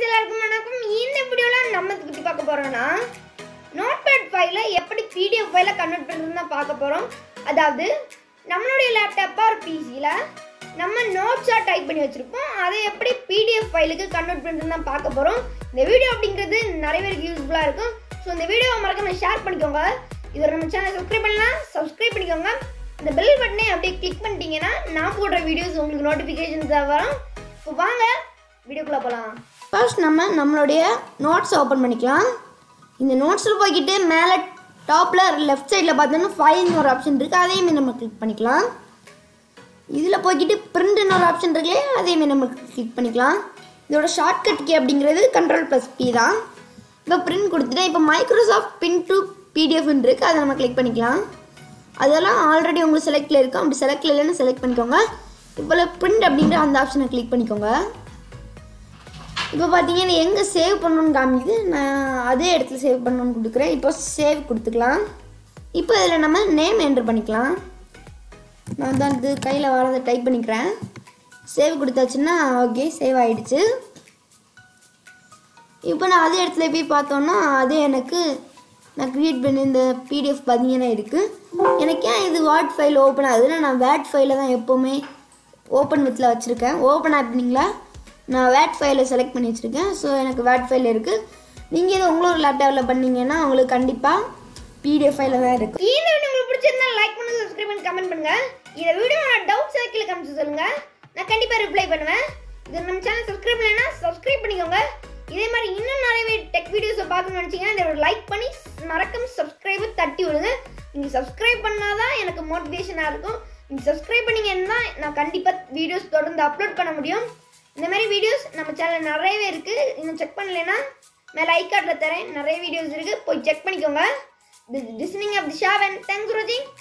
எல்லாருக்கும் வணக்கம் இந்த வீடியோவில் நம்ம இதை பற்றி பார்க்க போகிறோம்னா நோட்பேட் ஃபைலை எப்படி பிடிஎஃப் ஃபைலை கன்வெர்ட் பண்ணுறதுன்னு தான் பார்க்க போகிறோம் அதாவது நம்மளுடைய லேப்டாப் ஆர் பிசியில் நம்ம நோட்ஸாக டைப் பண்ணி வச்சுருப்போம் அதை எப்படி பிடிஎஃப் ஃபைலுக்கு கன்வெர்ட் பண்ணுறதுன்னு தான் பார்க்க போகிறோம் இந்த வீடியோ அப்படிங்கிறது நிறைய பேருக்கு யூஸ்ஃபுல்லாக இருக்கும் ஸோ இந்த வீடியோவை மறக்காம ஷேர் பண்ணிக்கோங்க இதை நம்ம சேனல் சப்ஸ்கிரைப் பண்ணலாம் சப்ஸ்கிரைப் பண்ணிக்கோங்க இந்த பெல் பட்டனை அப்படியே கிளிக் பண்ணிட்டீங்கன்னா நான் போடுற வீடியோஸ் உங்களுக்கு நோட்டிஃபிகேஷன்ஸ் வரும் இப்போ வாங்க வீடியோக்குள்ளே போகலாம் ஃபர்ஸ்ட் நம்ம நம்மளுடைய நோட்ஸ் ஓப்பன் பண்ணிக்கலாம் இந்த நோட்ஸில் போய்கிட்டு மேலே டாப்பில் லெஃப்ட் சைடில் பார்த்தோன்னா ஃபைல்னு ஒரு ஆப்ஷன் இருக்குது அதையுமே நம்ம கிளிக் பண்ணிக்கலாம் இதில் போய்கிட்டு பிரிண்ட்னு ஒரு ஆப்ஷன் இருக்குல்லையே அதையுமே நம்ம கிளிக் பண்ணிக்கலாம் இதோட ஷார்ட்கட் கீ அப்படிங்கிறது கண்ட்ரோல் ப்ளஸ் பி தான் இப்போ பிரிண்ட் கொடுத்துட்டேன் இப்போ மைக்ரோசாஃப்ட் பின் டு பிடிஎஃப்னு இருக்குது அதை நம்ம கிளிக் பண்ணிக்கலாம் அதெல்லாம் ஆல்ரெடி உங்களுக்கு செலக்டில் இருக்கும் அப்படி செலக்டில் இல்லைன்னு செலக்ட் பண்ணிக்கோங்க இப்போ பிரிண்ட் அப்படிங்கிற அந்த ஆப்ஷனை கிளிக் பண்ணிக்கோங்க இப்போ பார்த்தீங்கன்னா எங்கே சேவ் பண்ணணும்னு காமிக்குது நான் அதே இடத்துல சேவ் பண்ணணும்னு கொடுக்குறேன் இப்போ சேவ் கொடுத்துக்கலாம் இப்போ இதில் நம்ம நேம் என்ட்ரு பண்ணிக்கலாம் நான் தான் இது கையில் வரதை டைப் பண்ணிக்கிறேன் சேவ் கொடுத்தாச்சுன்னா ஓகே சேவ் ஆயிடுச்சு இப்போ நான் அதே இடத்துல போய் பார்த்தோன்னா அதே எனக்கு நான் க்ரியேட் பண்ணி இந்த பிடிஎஃப் பார்த்தீங்கன்னா இருக்குது எனக்கு ஏன் இது வாட் ஃபைல் ஓப்பன் ஆகுதுன்னா நான் வேட் ஃபைலில் தான் எப்போவுமே ஓப்பன் வித்தில் வச்சுருக்கேன் ஓப்பன் ஆப்பிங்களா நான் வேட் ஃபைலை செலக்ட் பண்ணி வச்சுருக்கேன் ஸோ எனக்கு வேட் ஃபைல் இருக்குது நீங்கள் இது உங்களோட லேப்டாப்பில் பண்ணீங்கன்னா உங்களுக்கு கண்டிப்பாக பிடிஎஃப் ஃபைலில் தான் இருக்கும் இந்த வீடியோ உங்களுக்கு பிடிச்சிருந்தா லைக் பண்ணுங்க சப்ஸ்கிரைப் பண்ணி கமெண்ட் பண்ணுங்க இந்த வீடியோ நான் டவுட் சர்க்கிள் காமிச்சு சொல்லுங்க நான் கண்டிப்பாக ரிப்ளை பண்ணுவேன் இது நம்ம சேனல் சப்ஸ்கிரைப் பண்ணலைன்னா சப்ஸ்கிரைப் பண்ணிக்கோங்க இதே மாதிரி இன்னும் நிறைய டெக் வீடியோஸை பார்க்கணும்னு நினச்சிங்கன்னா இதை ஒரு லைக் பண்ணி மறக்காம சப்ஸ்கிரைபை தட்டி விடுங்க நீங்கள் சப்ஸ்கிரைப் பண்ணாதான் எனக்கு மோட்டிவேஷனாக இருக்கும் நீங்கள் சப்ஸ்கிரைப் பண்ணீங்கன்னா நான் கண்டிப்பாக வீடியோஸ் தொடர்ந்து அப்லோட் பண்ண முடியும் இந்த மாதிரி வீடியோஸ் நம்ம சேனல் நிறையவே இருக்குது இன்னும் செக் பண்ணலைன்னா மேலே ஐ கார்டில் தரேன் நிறைய வீடியோஸ் இருக்குது போய் செக் பண்ணிக்கோங்க திஸ் டிஸ்னிங் ஆஃப் தி ஷாவன் தேங்க்ஸ் ஃபார் வாட்சிங்